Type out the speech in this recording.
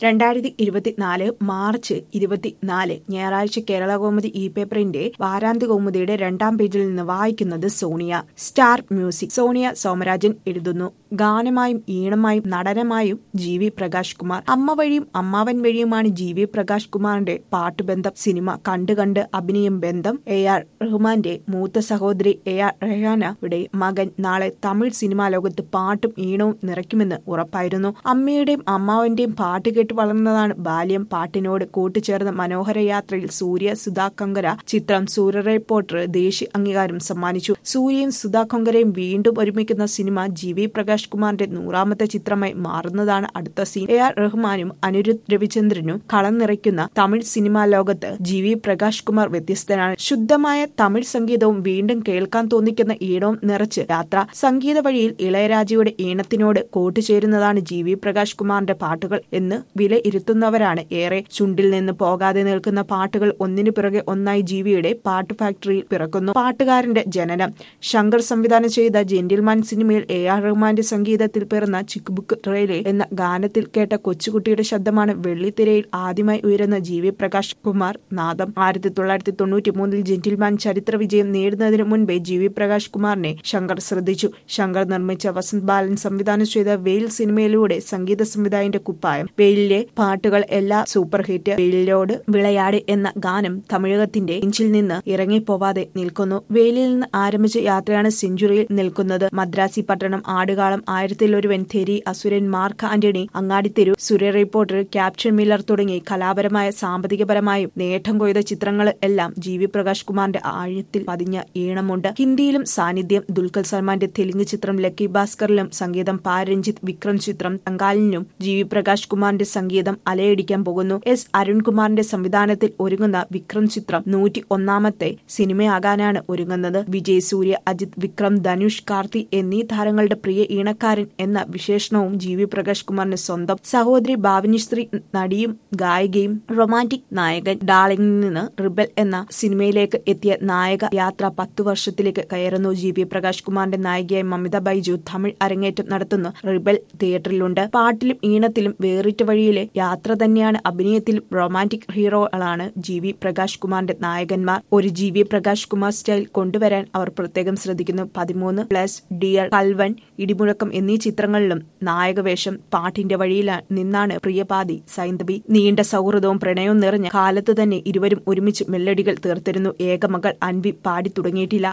രണ്ടായിരത്തി ഇരുപത്തിനാല് മാർച്ച് ഇരുപത്തിനാല് ഞായറാഴ്ച കേരള കൗമുദി ഇ പേപ്പറിന്റെ വാരാന്ത്യ കൗമുദിയുടെ രണ്ടാം പേജിൽ നിന്ന് വായിക്കുന്നത് സോണിയ സ്റ്റാർ മ്യൂസിക് സോണിയ സോമരാജൻ എഴുതുന്നു ഗാനമായും ഈണമായും നടനമായും ജി വി പ്രകാശ് കുമാർ അമ്മ വഴിയും അമ്മാവൻ വഴിയുമാണ് ജി വി പ്രകാശ് കുമാറിന്റെ പാട്ടുബന്ധം സിനിമ കണ്ട് കണ്ട് അഭിനയം ബന്ധം എ ആർ റഹ്മാന്റെ മൂത്ത സഹോദരി എ ആർ റഹാനയുടെ മകൻ നാളെ തമിഴ് സിനിമാ ലോകത്ത് പാട്ടും ഈണവും നിറയ്ക്കുമെന്ന് ഉറപ്പായിരുന്നു അമ്മയുടെയും അമ്മാവന്റെയും പാട്ട് കേട്ട് വളർന്നതാണ് ബാല്യം പാട്ടിനോട് കൂട്ടുചേർന്ന മനോഹര യാത്രയിൽ സൂര്യ സുധാ കങ്കര ചിത്രം സൂര്യ റിപ്പോർട്ടർ ദേശീയ അംഗീകാരം സമ്മാനിച്ചു സൂര്യയും സുധാ കങ്കരയും വീണ്ടും ഒരുമിക്കുന്ന സിനിമ ജി വി പ്രകാശ് കുമാറിന്റെ നൂറാമത്തെ ചിത്രമായി മാറുന്നതാണ് അടുത്ത സീൻ എ ആർ റഹ്മാനും അനിരുദ്ധ് രവിചന്ദ്രനും കളം നിറയ്ക്കുന്ന തമിഴ് സിനിമാ ലോകത്ത് ജി വി പ്രകാശ് കുമാർ വ്യത്യസ്തനാണ് ശുദ്ധമായ തമിഴ് സംഗീതവും വീണ്ടും കേൾക്കാൻ തോന്നിക്കുന്ന ഈണവും നിറച്ച് യാത്ര സംഗീത വഴിയിൽ ഇളയരാജയുടെ ഈണത്തിനോട് കൂട്ടുചേരുന്നതാണ് ജി വി പ്രകാശ് കുമാറിന്റെ പാട്ടുകൾ എന്ന് വിലയിരുത്തുന്നവരാണ് ഏറെ ചുണ്ടിൽ നിന്ന് പോകാതെ നിൽക്കുന്ന പാട്ടുകൾ ഒന്നിനു പിറകെ ഒന്നായി ജീവിയുടെ പാട്ട് ഫാക്ടറിയിൽ പിറക്കുന്നു പാട്ടുകാരന്റെ ജനനം ശങ്കർ സംവിധാനം ചെയ്ത ജെന്റിൽമാൻ സിനിമയിൽ എ ആർ റഹ്മാന്റെ സംഗീതത്തിൽ പിറന്ന ചിക്ക് ബുക്ക് ട്രെയിലെ എന്ന ഗാനത്തിൽ കേട്ട കൊച്ചുകുട്ടിയുടെ ശബ്ദമാണ് വെള്ളിത്തിരയിൽ ആദ്യമായി ഉയരുന്ന ജി വി പ്രകാശ് കുമാർ നാദം ആയിരത്തി തൊള്ളായിരത്തി തൊണ്ണൂറ്റി മൂന്നിൽ ജെന്റിൽമാൻ ചരിത്ര വിജയം നേടുന്നതിന് മുൻപേ ജി വി പ്രകാശ് കുമാറിനെ ശങ്കർ ശ്രദ്ധിച്ചു ശങ്കർ നിർമ്മിച്ച വസന്ത് ബാലൻ സംവിധാനം ചെയ്ത വെയിൽ സിനിമയിലൂടെ സംഗീത സംവിധായകന്റെ കുപ്പായം വെയിലിലെ പാട്ടുകൾ എല്ലാ സൂപ്പർ ഹിറ്റ് വെയിലിലോട് വിളയാട് എന്ന ഗാനം തമിഴകത്തിന്റെ ഇഞ്ചിൽ നിന്ന് ഇറങ്ങിപ്പോവാതെ നിൽക്കുന്നു വെയിലിൽ നിന്ന് ആരംഭിച്ച യാത്രയാണ് സെഞ്ചുറിയിൽ നിൽക്കുന്നത് മദ്രാസി പട്ടണം ആടുകാളം Aayirathil Oruvan Theri Asuran Mark Antony Angadi Theru Surya reporter captain Miller തുടങ്ങി കലാപരമായ സാമ്പത്തികപരമായും നേട്ടം കൊയ്ത ചിത്രങ്ങൾ എല്ലാം ജി വി പ്രകാശ് കുമാറിന്റെ ആഴത്തിൽ പതിഞ്ഞ ഈണമുണ്ട് ഹിന്ദിയിലും സാന്നിധ്യം ദുൽഖർ സൽമാന്റെ തെലുങ്ക് ചിത്രം ലക്കി ഭാസ്കറിലും സംഗീതം പാരഞ്ജിത്ത് വിക്രം ചിത്രം തങ്കാലിനും ജി വി പ്രകാശ് കുമാറിന്റെ സംഗീതം അലയടിക്കാൻ പോകുന്നു എസ് അരുൺകുമാറിന്റെ സംവിധാനത്തിൽ ഒരുങ്ങുന്ന വിക്രം ചിത്രം നൂറ്റി ഒന്നാമത്തെ സിനിമയാകാനാണ് ഒരുങ്ങുന്നത് വിജയ് സൂര്യ അജിത് വിക്രം ധനുഷ് കാർത്തി എന്നീ താരങ്ങളുടെ പ്രിയ ഈണക്കാരൻ എന്ന വിശേഷണവും ജി വി പ്രകാശ് കുമാറിന് സ്വന്തം സഹോദരി ഭാവനിശ്രീ നടിയും ഗായികയും റൊമാന്റിക് നായകൻ ഡാളിംഗിൽ നിന്ന് റിബൽ എന്ന സിനിമയിലേക്ക് എത്തിയ നായക യാത്ര പത്തു വർഷത്തിലേക്ക് കയറുന്നു ജി വി പ്രകാശ് കുമാറിന്റെ നായികയായി മമിത ബൈജു തമിഴ് അരങ്ങേറ്റം നടത്തുന്ന റിബൽ തിയേറ്ററിലുണ്ട് പാട്ടിലും ഈണത്തിലും വേറിട്ട വഴിയിലെ യാത്ര തന്നെയാണ് അഭിനയത്തിലും റൊമാന്റിക് ഹീറോകളാണ് ജി വി പ്രകാശ് കുമാറിന്റെ നായകന്മാർ ഒരു G V Prakash Kumar style കൊണ്ടുവരാൻ അവർ പ്രത്യേകം ശ്രദ്ധിക്കുന്നു പതിമൂന്ന് പ്ലസ് ഡിയർ കൽവൻ ഇടിമുഴക്കം എന്നീ ചിത്രങ്ങളിലും നായകവേഷം പാട്ടിന്റെ വഴിയിൽ നിന്നാണ് പ്രിയപാതി സൈന്ധവി നീണ്ട സൗഹൃദവും പ്രണയവും നിറഞ്ഞ കാലത്ത് തന്നെ ഇരുവരും ഒരുമിച്ച് മെല്ലഡികൾ തീർത്തിരുന്നു ഏകമകൾ അൻവി പാടി തുടങ്ങിയിട്ടില്ല